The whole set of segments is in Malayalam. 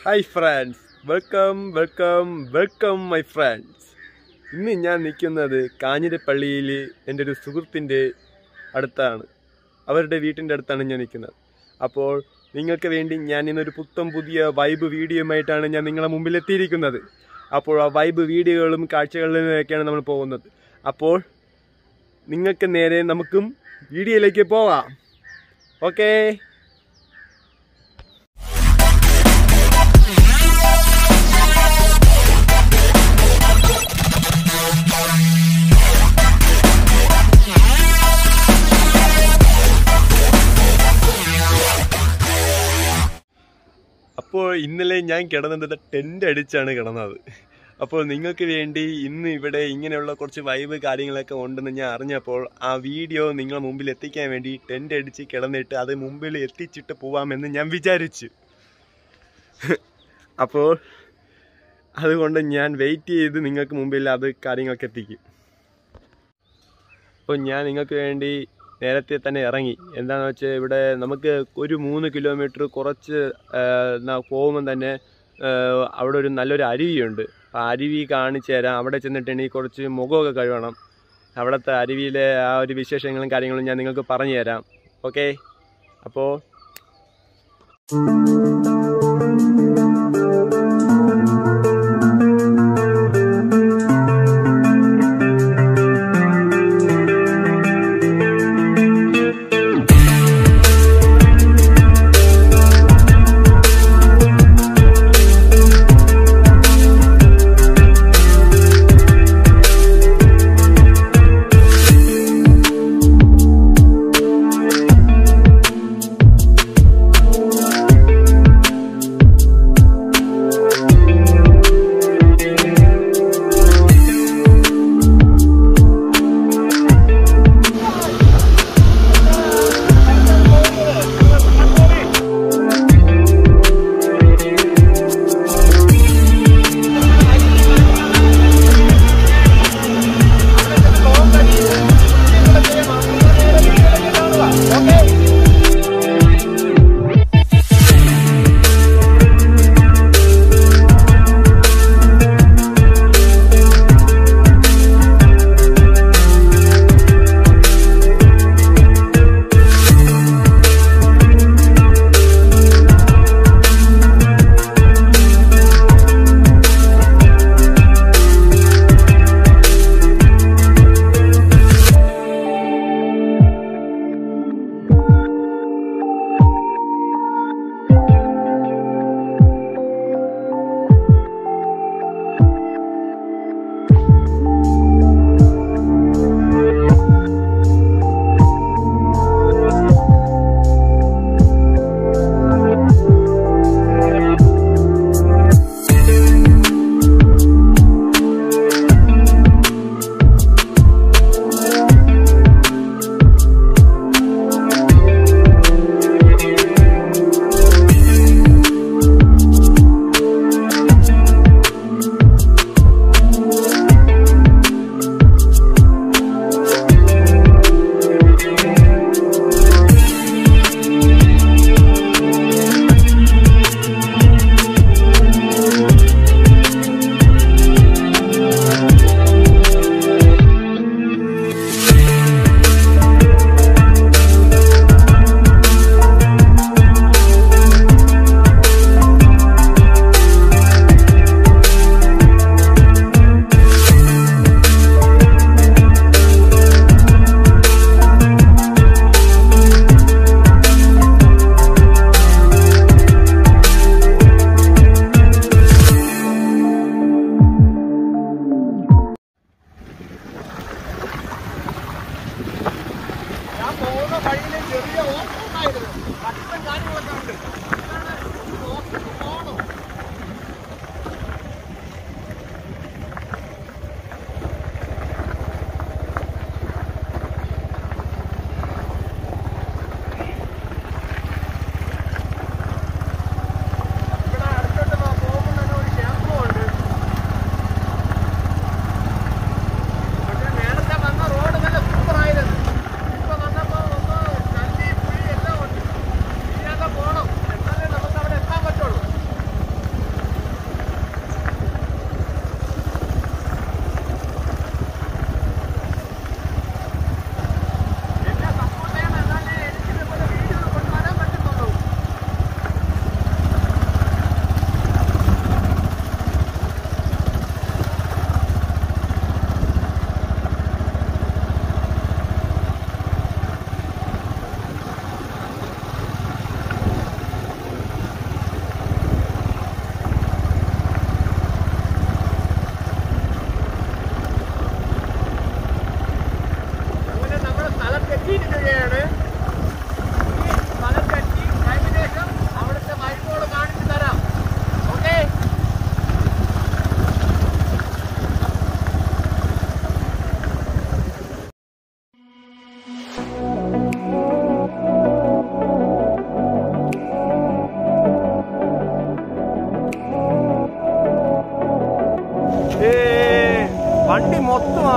Hi friends welcome welcome welcome my friends ഇന്ന് ഞാൻ നിൽക്കുന്നത് കാഞ്ഞിരപ്പള്ളിയിൽ എൻ്റെ ഒരു സുഹൃത്തിൻ്റെ അടുത്താണ് അവരുടെ വീട്ടിൻ്റെ അടുത്താണ് ഞാൻ നിൽക്കുന്നത് അപ്പോൾ നിങ്ങൾക്ക് വേണ്ടി ഞാൻ ഇന്നൊരു പുത്തം പുതിയ വൈബ് വീഡിയോയുമായിട്ടാണ് ഞാൻ നിങ്ങളെ മുമ്പിൽ എത്തിയിരിക്കുന്നത് അപ്പോൾ ആ വൈബ് വീഡിയോകളും കാഴ്ചകളിലുമൊക്കെയാണ് നമ്മൾ പോകുന്നത് അപ്പോൾ നിങ്ങൾക്ക് നേരെ നമുക്കും വീഡിയോയിലേക്ക് പോവാം ഓക്കേ അപ്പോൾ ഇന്നലെ ഞാൻ കിടന്നത് ടെൻ്റ് അടിച്ചാണ് കിടന്നത് അപ്പോൾ നിങ്ങൾക്ക് വേണ്ടി ഇന്ന് ഇവിടെ ഇങ്ങനെയുള്ള കുറച്ച് വൈബ് കാര്യങ്ങളൊക്കെ ഉണ്ടെന്ന് ഞാൻ അറിഞ്ഞപ്പോൾ ആ വീഡിയോ നിങ്ങളെ മുമ്പിൽ എത്തിക്കാൻ വേണ്ടി ടെൻ്റ് അടിച്ച് കിടന്നിട്ട് അത് മുമ്പിൽ എത്തിച്ചിട്ട് പോവാമെന്ന് ഞാൻ വിചാരിച്ചു അപ്പോൾ അതുകൊണ്ട് ഞാൻ വെയിറ്റ് ചെയ്ത് നിങ്ങൾക്ക് മുമ്പിൽ അത് കാര്യങ്ങളൊക്കെ എത്തിക്കും അപ്പോൾ ഞാൻ നിങ്ങൾക്ക് വേണ്ടി നേരത്തെ തന്നെ ഇറങ്ങി എന്താണെന്ന് വെച്ചാൽ ഇവിടെ നമുക്ക് ഒരു മൂന്ന് കിലോമീറ്റർ കുറച്ച് പോകുമ്പം തന്നെ ആ, അവിടെ ഒരു നല്ലൊരു അരുവിയുണ്ട് ആ അരുവി കാണിച്ചു തരാം അവിടെ ചെന്നിട്ടുണ്ടെങ്കിൽ കുറച്ച് മുഖമൊക്കെ കഴുകണം അവിടുത്തെ അരുവിയിലെ ആ ഒരു വിശേഷങ്ങളും കാര്യങ്ങളും ഞാൻ നിങ്ങൾക്ക് പറഞ്ഞു തരാം ഓക്കെ അപ്പോൾ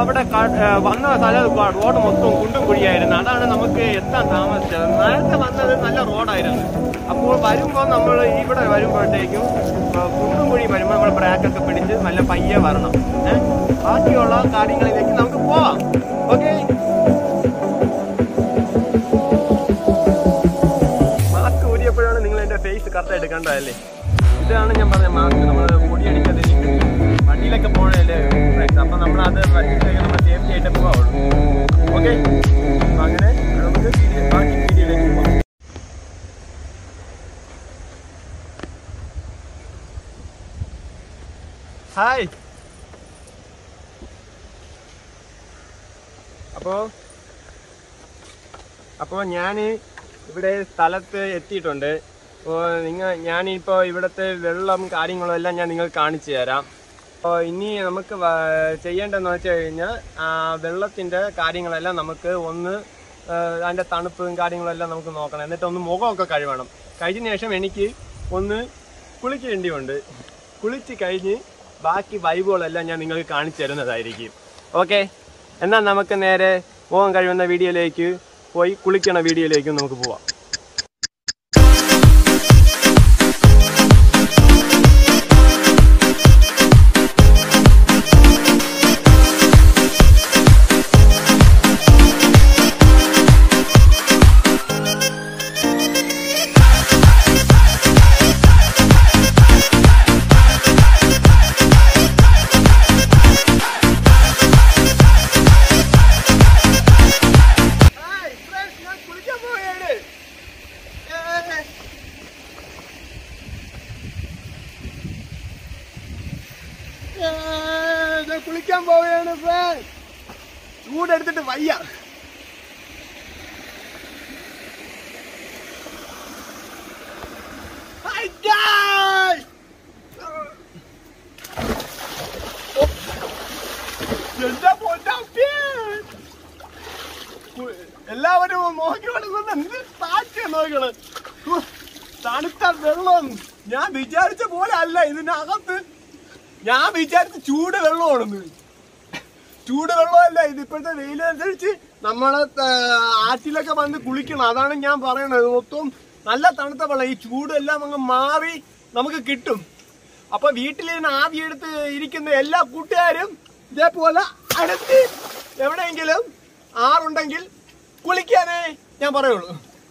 അവിടെ ക- ഏ, വന്ന സ്ഥലം റോഡ് മൊത്തം കുണ്ടും കുഴിയായിരുന്നു അതാണ് നമുക്ക് എത്താൻ താമസിച്ചത് നേരത്തെ വന്നത് നല്ല റോഡായിരുന്നു അപ്പോൾ വരുമ്പോൾ നമ്മൾ ഇവിടെ വരുമ്പോഴത്തേക്കും ആ, കുണ്ടും കുഴി വരുമ്പോൾ നമ്മൾ ബ്രേക്കൊക്കെ പിടിച്ച് നല്ല പയ്യെ വരണം ഏഹ് ബാക്കിയുള്ള കാര്യങ്ങളിലേക്ക് നമുക്ക് പോവാം ഓക്കെ മാസ്ക് ഊരിയപ്പോഴാണ് നിങ്ങൾ എന്റെ ഫേസ് കറക്റ്റ് ആയിട്ട് കണ്ടതല്ലേ ഇതാണ് ഞാൻ പറഞ്ഞ മാസ്ക് നമ്മൾ പൊടിയടിക്കാതിരിക്കും വണ്ടിയിലൊക്കെ പോകണല്ലേ ഫ്രണ്ട്സ് അപ്പൊ നമ്മൾ അത് വണ്ടിയിലേക്ക് നമ്മൾ സേഫ്റ്റി ആയിട്ട് പോകാവുള്ളൂ ഓക്കെ അങ്ങനെ നമുക്ക് video- ബാക്കി വീഡിയോയിലേക്ക് പോകാം ഹായ് അപ്പോ അപ്പോൾ ഞാൻ ഇവിടെ സ്ഥലത്ത് എത്തിയിട്ടുണ്ട് അപ്പോൾ നിങ്ങൾ ഞാനിപ്പോൾ ഇവിടുത്തെ വെള്ളം കാര്യങ്ങളും എല്ലാം ഞാൻ നിങ്ങൾക്ക് കാണിച്ചു തരാം അപ്പോൾ ഇനി നമുക്ക് വ- ചെയ്യേണ്ടതെന്ന് വെച്ച് കഴിഞ്ഞാൽ ആ വെള്ളത്തിൻ്റെ കാര്യങ്ങളെല്ലാം നമുക്ക് ഒന്ന് ആ, അതിൻ്റെ തണുപ്പും കാര്യങ്ങളും എല്ലാം നമുക്ക് നോക്കണം എന്നിട്ട് ഒന്ന് മുഖമൊക്കെ കഴുകണം കഴിഞ്ഞ ശേഷം എനിക്ക് ഒന്ന് കുളിക്കേണ്ടിയുണ്ട് കുളിച്ച് കഴിഞ്ഞ് ബാക്കി വൈബുകളെല്ലാം ഞാൻ നിങ്ങൾക്ക് കാണിച്ചു തരുന്നതായിരിക്കും ഓക്കെ എന്നാൽ നമുക്ക് നേരെ മുഖം കഴിയുന്ന വീഡിയോയിലേക്ക് പോയി കുളിക്കണ വീഡിയോയിലേക്ക് നമുക്ക് പോവാം കുളിക്കാൻ പോവുകയാണ് ഞാൻ കുളിക്കാൻ പോവുകയാണ് ഫ്രണ്ട് ചൂടെടുത്തിട്ട് വയ്യ Hi guys! എന്താ പൊന്നാ എല്ലാവരും നോക്കി കൊടുക്കുന്ന എന്ത് താറ്റിയ നോക്കണ് ഹു, തണുത്ത വെള്ളം ഞാൻ വിചാരിച്ച പോലെ അല്ല ഇതിനകത്ത് ഞാൻ വിചാരിച്ച ചൂട് വെള്ളമാണെന്ന് ചൂട് വെള്ളമല്ല ഇത് ഇപ്പോഴത്തെ വെയിലനുസരിച്ച് നമ്മളെ ആ, ആറ്റിലൊക്കെ വന്ന് കുളിക്കണം അതാണ് ഞാൻ പറയണത് മൊത്തം നല്ല തണുത്ത വെള്ളം ഈ ചൂടെല്ലാം അങ്ങ് മാറി നമുക്ക് കിട്ടും അപ്പൊ വീട്ടിൽ നിന്ന് ആവി എടുത്ത് ഇരിക്കുന്ന എല്ലാ കൂട്ടുകാരും ഇതേപോലെ അടുത്ത് എവിടെയെങ്കിലും ആറുണ്ടെങ്കിൽ കുളിക്കാനേ ഞാൻ പറയുള്ളൂ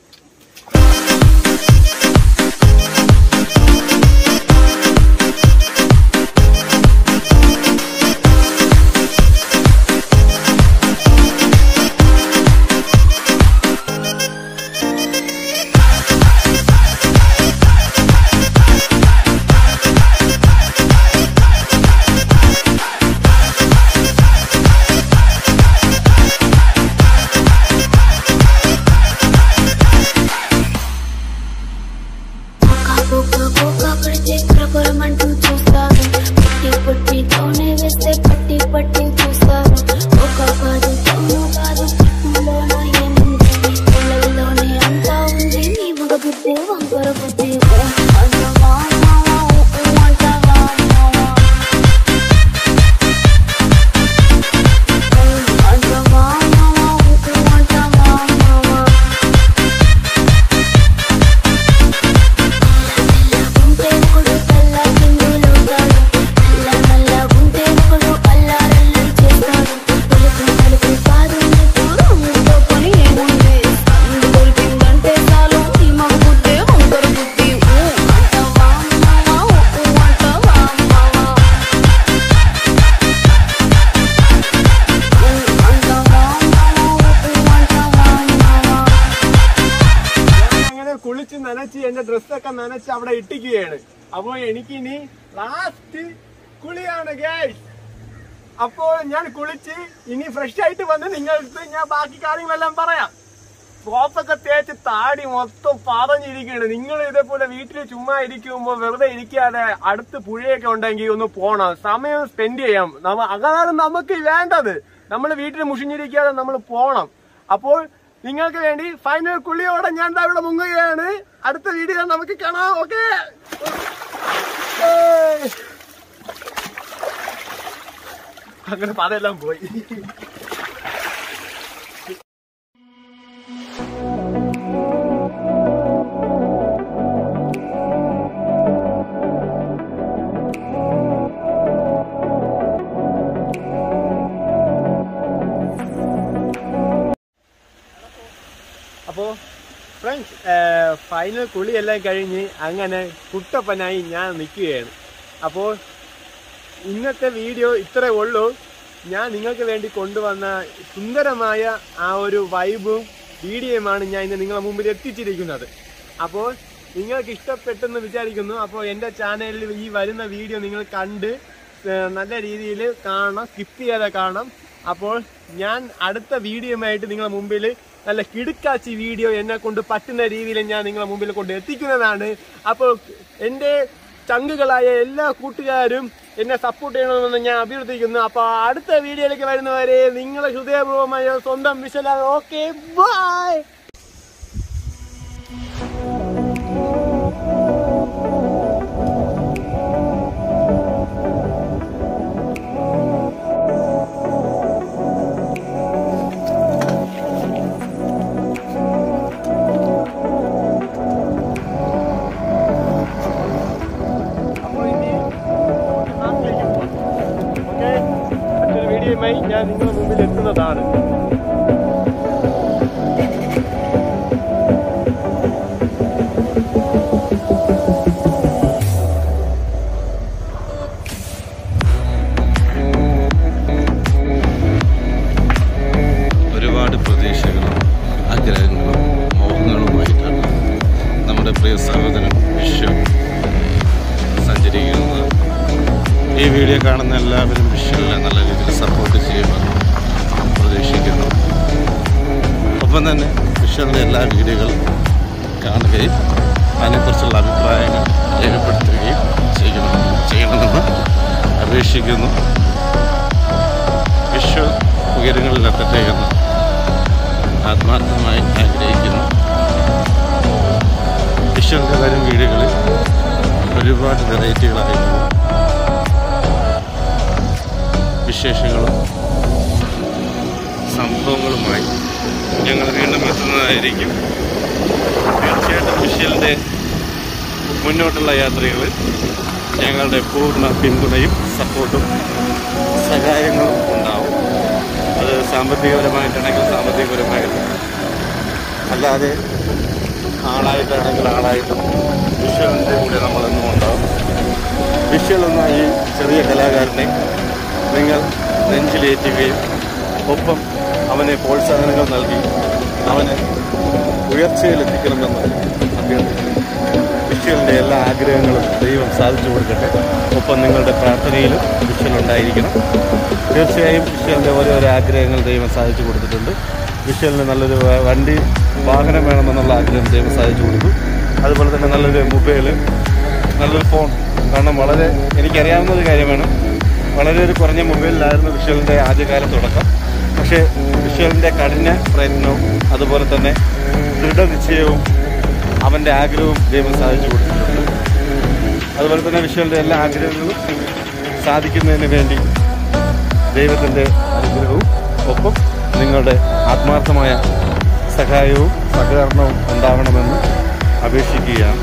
బొక్క బొక్క పడితే క్రపరమంటూ చూస్తారు పట్టి పట్టితోనే వేస్తే పట్టి పట్టి చూస్తారు ఒక కాదు తమ్ము కాదు పట్టులోన ఏముంది పిల్లల్లోనే అంతా ఉంది నీ మగ బుద్ధి వంకర బుద్ధి ఓ అంటవా మావా, ఓ అంటవా మావా. ఓ అంటవా మావా, ఓ అంటవా మావా. ఉంటే ఒకడు తల్ల కిందులవుతాడు నల్ల నల్ల ఉంటే ఒకడు అల్లారల్లి చేస్తాడు తలుపు తలుపు కాదు నీకు ఊరితో పని ఏముంది అందు దొరికిందంటే చాలు ఈ మగ బుద్ధి వంకర బుద్ధి ఊ అంటవా మావా ఊ అంటవా మావా ఊ అంటవా మావా ఊ అంటవా మావా ഞാൻ അങ്ങനെ കുളിച്ച് നനച്ച് എന്റെ ഡ്രസ്സൊക്കെ നനച്ച് അവിടെ ഇട്ടിക്കുകയാണ് അപ്പൊ എനിക്കിനി ലാസ്റ്റ് കുളിയാണ് ഗൈസ് അപ്പോൾ ഞാൻ കുളിച്ച് ഇനി ഫ്രഷ് ആയിട്ട് വന്ന് നിങ്ങൾക്ക് ഞാൻ ബാക്കി കാര്യങ്ങളെല്ലാം പറയാം സോപ്പൊക്കെ തേച്ച് താടി മൊത്തം പറഞ്ഞിരിക്കുകയാണ് നിങ്ങൾ ഇതേപോലെ വീട്ടിൽ ചുമ്മാ ഇരിക്കുമ്പോൾ വെറുതെ ഇരിക്കാതെ അടുത്ത് പുഴയൊക്കെ ഉണ്ടെങ്കിൽ ഒന്ന് പോണം സമയം സ്പെൻഡ് ചെയ്യാം നമ്മ അതാണ് നമുക്ക് വേണ്ടത് നമ്മൾ വീട്ടിൽ മുഷിഞ്ഞിരിക്കാതെ നമ്മൾ പോണം അപ്പോൾ നിങ്ങൾക്ക് വേണ്ടി ഫൈനൽ കുളിയോടെ ഞാൻ ദാ ഇവിടെ മുങ്ങുകയാണ് അടുത്ത വീഡിയോ നമുക്ക് കാണാം ഓക്കെ അങ്ങനെ പതെല്ലാം പോയി അപ്പോൾ ഫ്രണ്ട്സ് ഫൈനൽ കുളിയെല്ലാം കഴിഞ്ഞ് അങ്ങനെ കുട്ടപ്പനായി ഞാൻ നിൽക്കുകയാണ് അപ്പോൾ ഇന്നത്തെ വീഡിയോ ഇത്രേ ഉള്ളൂ ഞാൻ നിങ്ങൾക്ക് വേണ്ടി കൊണ്ടുവന്ന സുന്ദരമായ ആ ഒരു വൈബും വീഡിയോയുമാണ് ഞാൻ ഇന്ന് നിങ്ങളുടെ മുമ്പിൽ എത്തിച്ചിരിക്കുന്നത് അപ്പോൾ നിങ്ങൾക്ക് ഇഷ്ടപ്പെട്ടെന്ന് വിചാരിക്കുന്നു അപ്പോൾ എൻ്റെ ചാനലിൽ ഈ വരുന്ന വീഡിയോ നിങ്ങൾ കണ്ട് ഏഹ്, നല്ല രീതിയിൽ കാണണം സ്കിപ്പ് ചെയ്യാതെ കാണാം അപ്പോൾ ഞാൻ അടുത്ത വീഡിയോയുമായിട്ട് നിങ്ങളുടെ മുമ്പിൽ നല്ല കിടുക്കാച്ചി വീഡിയോ എന്നെ കൊണ്ട് പറ്റുന്ന രീതിയിൽ ഞാൻ നിങ്ങളുടെ മുമ്പിൽ കൊണ്ട് എത്തിക്കുന്നതാണ് അപ്പോൾ എൻ്റെ ചങ്കുകളായ എല്ലാ കൂട്ടുകാരും എന്നെ സപ്പോർട്ട് ചെയ്യണമെന്ന് ഞാൻ അഭ്യർത്ഥിക്കുന്നു അപ്പോൾ അടുത്ത വീഡിയോയിലേക്ക് വരുന്നവരെ നിങ്ങളെ ഹൃദയപൂർവ്വമായ സ്വന്തം വിശല ഓക്കെ ബൈ അപ്പോൾ ഇനി നാട്ടിലേക്ക് പോകാം ഓക്കെ മറ്റൊരു വീഡിയോയുമായി ഞാൻ നിങ്ങളുടെ മുമ്പിൽ എത്തുന്നതാണ് ഒരുപാട് പ്രതീക്ഷകളും ആഗ്രഹങ്ങളും മോഹങ്ങളുമായിട്ടാണ് നമ്മുടെ പ്രിയ സഹോദരൻ വിശ്വം സഞ്ചരിക്കുന്നത് ഈ വീഡിയോ കാണുന്ന എല്ലാവരും വിഷ്വലിനെ നല്ല രീതിയിൽ സപ്പോർട്ട് ചെയ്യുമെന്ന് പ്രതീക്ഷിക്കുന്നു ഒപ്പം തന്നെ വിഷ്വലിൻ്റെ എല്ലാ വീഡിയോകളും കാണുകയും അതിനെക്കുറിച്ചുള്ള അഭിപ്രായങ്ങൾ രേഖപ്പെടുത്തുകയും ചെയ്യണം ചെയ്യണമെന്ന് അപേക്ഷിക്കുന്നു വിശ്വ ഉയരങ്ങളിലെത്തട്ടെ എന്ന് ആത്മാർത്ഥമായി ആഗ്രഹിക്കുന്നു വിശ്വന്റെ വരും വീടുകളിൽ ഒരുപാട് വെറൈറ്റികളായിട്ടുള്ള വിശേഷങ്ങളും സംഭവങ്ങളുമായി ഞങ്ങൾ വീണ്ടും എത്തുന്നതായിരിക്കും തീർച്ചയായിട്ടും വിഷയലിൻ്റെ മുന്നോട്ടുള്ള യാത്രകളിൽ ഞങ്ങളുടെ പൂർണ്ണ പിന്തുണയും സപ്പോർട്ടും സഹായങ്ങളും ഉണ്ടാവും അത് സാമ്പത്തികപരമായിട്ടാണെങ്കിൽ സാമ്പത്തികപരമായിട്ട് അല്ലാതെ ആളായിട്ടാണെങ്കിൽ ആളായിട്ടും വിഷ്വലിൻ്റെ കൂടെ നമ്മളെന്നും ഉണ്ടാവും വിഷ്വൽ എന്ന ഈ ചെറിയ കലാകാരനെ നിങ്ങൾ നെഞ്ചിലേറ്റുകയും ഒപ്പം അവനെ പ്രോത്സാഹനങ്ങൾ നൽകി അവനെ ഉയർച്ചയിലെത്തിക്കണമെന്ന് അഭ്യർത്ഥിക്കുന്നു വിഷ്വലിൻ്റെ എല്ലാ ആഗ്രഹങ്ങളും ദൈവം സാധിച്ചു കൊടുക്കട്ടെ ഒപ്പം നിങ്ങളുടെ പ്രാർത്ഥനയിലും വിഷ്വൽ ഉണ്ടായിരിക്കണം തീർച്ചയായും വിഷ്വലിൻ്റെ ഓരോരോ ആഗ്രഹങ്ങൾ ദൈവം സാധിച്ചു കൊടുത്തിട്ടുണ്ട് വിഷ്വലിന് നല്ലൊരു വ- വണ്ടി വാഹനം വേണമെന്നുള്ള ആഗ്രഹം ദൈവം സാധിച്ചു കൊടുത്തു അതുപോലെ തന്നെ നല്ലൊരു മൊബൈൽ നല്ലൊരു ഫോൺ കാരണം വളരെ എനിക്കറിയാവുന്ന ഒരു കാര്യമാണ് വളരെ ഒരു കുറഞ്ഞ മൊബൈലിലായിരുന്നു വിഷ്വലിൻ്റെ ആദ്യകാല തുടക്കം പക്ഷേ വിഷ്വലിൻ്റെ കഠിന പ്രയത്നവും അതുപോലെ തന്നെ ദൃഢനിശ്ചയവും അവൻ്റെ ആഗ്രഹവും ദൈവം സാധിച്ചു കൊടുത്തിട്ടുണ്ട് അതുപോലെ തന്നെ വിഷ്വലിൻ്റെ എല്ലാ ആഗ്രഹങ്ങളും സാധിക്കുന്നതിന് വേണ്ടി ദൈവത്തിൻ്റെ അനുഗ്രഹവും ഒപ്പം നിങ്ങളുടെ ആത്മാർത്ഥമായ സഹായവും സഹകരണവും ഉണ്ടാവണമെന്ന് അപേക്ഷിക്കുകയാണ്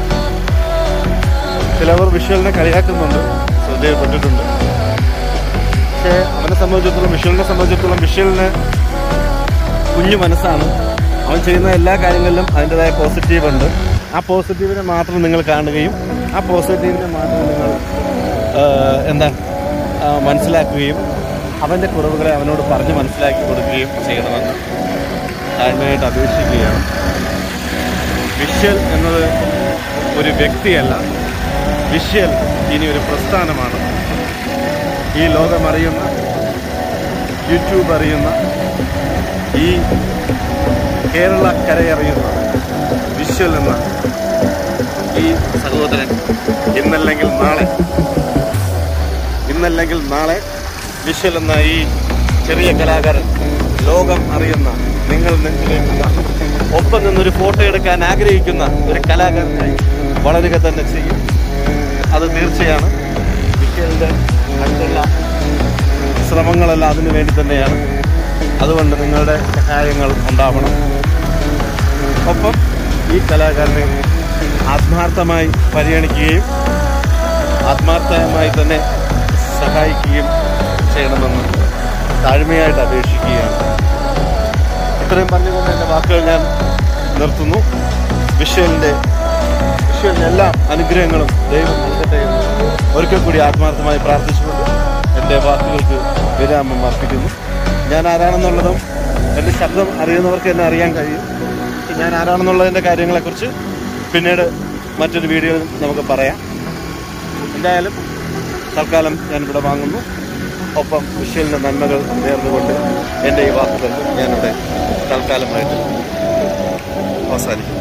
ചിലവർ വിഷ്വലിനെ കളിയാക്കുന്നുണ്ട് ശ്രദ്ധയിൽപ്പെട്ടിട്ടുണ്ട് പക്ഷേ അവനെ സംബന്ധിച്ചിടത്തോളം വിഷ്വലിനെ സംബന്ധിച്ചിടത്തോളം വിഷ്വലിന് കുഞ്ഞു മനസ്സാണ് അവൻ ചെയ്യുന്ന എല്ലാ കാര്യങ്ങളിലും അതിൻ്റെതായ പോസിറ്റീവ് ഉണ്ട് ആ പോസിറ്റീവിനെ മാത്രം നിങ്ങൾ കാണുകയും ആ പോസിറ്റീവിനെ മാത്രം നിങ്ങൾ ആ, എന്താ ആ, മനസ്സിലാക്കുകയും അവൻ്റെ കുറവുകളെ അവനോട് പറഞ്ഞ് മനസ്സിലാക്കി കൊടുക്കുകയും ചെയ്യണമെന്ന് താഴ്മയായിട്ട് അപേക്ഷിക്കുകയാണ് വിഷ്വൽ എന്നത് ഒരു വ്യക്തിയല്ല വിഷ്വൽ ഇനി ഒരു പ്രസ്ഥാനമാണ് ഈ ലോകമറിയുന്ന യൂട്യൂബ് അറിയുന്ന ഈ കേരള കരയറിയുന്ന വിഷ്വൽ എന്ന ഈ സഹോദരൻ ഇന്നല്ലെങ്കിൽ നാളെ ഇന്നല്ലെങ്കിൽ നാളെ വിഷ്വൽ എന്ന ഈ ചെറിയ കലാകാരൻ ലോകം അറിയുന്ന നിങ്ങൾ നെഞ്ചിലേക്കുന്ന ഒപ്പം നിന്നൊരു ഫോട്ടോ എടുക്കാൻ ആഗ്രഹിക്കുന്ന ഒരു കലാകാരനായി വളരുക തന്നെ ചെയ്യും അത് തീർച്ചയാണ് വിഷ്വലിൻ്റെ അടുത്തുള്ള ശ്രമം ശ്രമങ്ങളെല്ലാം അതിനു വേണ്ടി തന്നെയാണ് അതുകൊണ്ട് നിങ്ങളുടെ സഹായങ്ങൾ ഉണ്ടാവണം ഒപ്പം ഈ കലാകാരനെ ആത്മാർത്ഥമായി പരിഗണിക്കുകയും ആത്മാർത്ഥമായി തന്നെ സഹായിക്കുകയും ചെയ്യണമെന്ന് താഴ്മയായിട്ട് അപേക്ഷിക്കുകയാണ് ഇത്രയും പറഞ്ഞുകൊണ്ട് എൻ്റെ വാക്കുകൾ ഞാൻ നിർത്തുന്നു വിഷ്വലിൻ്റെ വിഷ്വലിന് എല്ലാ അനുഗ്രഹങ്ങളും ദൈവം നൽകട്ടെ എന്ന് ഒരിക്കൽ കൂടി ആത്മാർത്ഥമായി പ്രാർത്ഥിച്ചുകൊണ്ട് എൻ്റെ വാക്കുകൾക്ക് വിരാമം അർപ്പിക്കുന്നു ഞാൻ ആരാണെന്നുള്ളതും എൻ്റെ ശബ്ദം അറിയുന്നവർക്ക് എന്നെ അറിയാൻ കഴിയും ഞാൻ ആരാണെന്നുള്ളതിൻ്റെ കാര്യങ്ങളെക്കുറിച്ച് പിന്നീട് മറ്റൊരു വീഡിയോയിൽ നമുക്ക് പറയാം എന്തായാലും തൽക്കാലം ഞാനിവിടെ വാങ്ങുന്നു ഒപ്പം വിഷ്വലിൻ്റെ നന്മകൾ നേർന്നുകൊണ്ട് എൻ്റെ ഈ വാക്കുകൾ ഞാനിവിടെ തൽക്കാലമായിട്ട് അവസാനിക്കുന്നു